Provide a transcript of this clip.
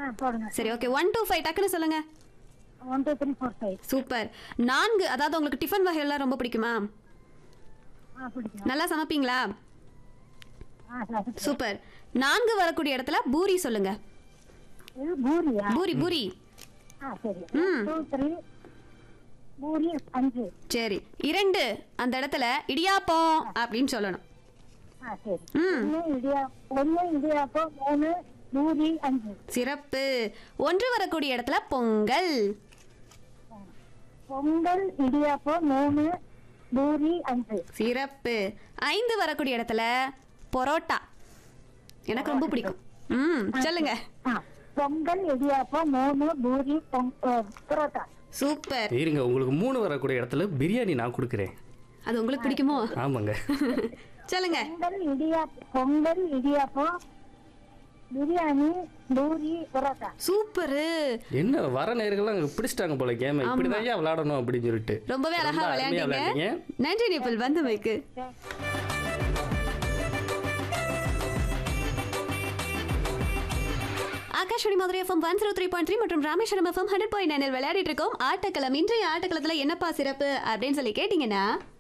ஆ போடுங்க சரி okay one two five டக்குன்னு சொல்லுங்க one two three four five super நான்கு அதாவது உங்களுக்கு டிஃபன் வகைகள்லாம் ரொம்ப பிடிக்குமா ஆ பிடிக்கும் நல்லா சமைப்பீங்களா ஆ சரி சூப்பர் நான்கு வரக்கூடிய இடத்துல பூரி சொல்லுங்க இது பூரியா பூரி பூரி ஆ சரி ம். டூ த்ரீ பூரி அஞ்சு சரி இரண்டு அந்த இடத்துல இடியாப்பம் அப்படின்னு சொல்லணும் ஆ சரி ம். ஒன்று இடியா ஒன்று இடியாப்பம் மூணு பூரி அஞ்சு சிறப்பு ஒன்று வரக்கூடிய இடத்துல பொங்கல் பொங்கல் இடியாப்பம் மூணு பூரி அஞ்சு சிறப்பு ஐந்து வரக்கூடிய இடத்துல பரோட்டா எனக்கு ரொம்ப பிடிக்கும் ம் சொல்லுங்க ஆ பொங்கல் இடியாப்பம் மூணு பூரி பொங் அஹ், பரோட்டா சூப்பர் இருங்க உங்களுக்கு மூணு வரக்கூடிய இடத்துல பிரியாணி நான் கொடுக்குறேன் அது உங்களுக்கு பிடிக்குமோ ஆமாங்க சொல்லுங்க பொங்கல் இடியாப்பம் பொங்கல் இடியாப்பம் பிரியாணி பூரி பரோட்டா சூப்பரு என்ன வர நேர்கள்லாம் அங்கே பிடிச்சிட்டாங்க போல கேம் இப்படி தான் விளையாடணும் அப்படின்னு சொல்லிட்டு ரொம்பவே அழகா ரொம்ப அருமையா விளையாண்டீங்க நன்றி நிப்பிள் வந்தமைக்கு Akashvani Madurai FM one zero three point three மற்றும் ராமேஸ்வரம் எஃப்எம் ஹண்ட்ரட் பாயிண்ட் நைனில் விளையாடிட்டு இருக்கோம் ஆட்டக்களம் இன்றைய ஆட்டக்களத்தில் என்னப்பா சிறப்பு அப்படின்னு சொல்லி கேட்டிங்கன்னா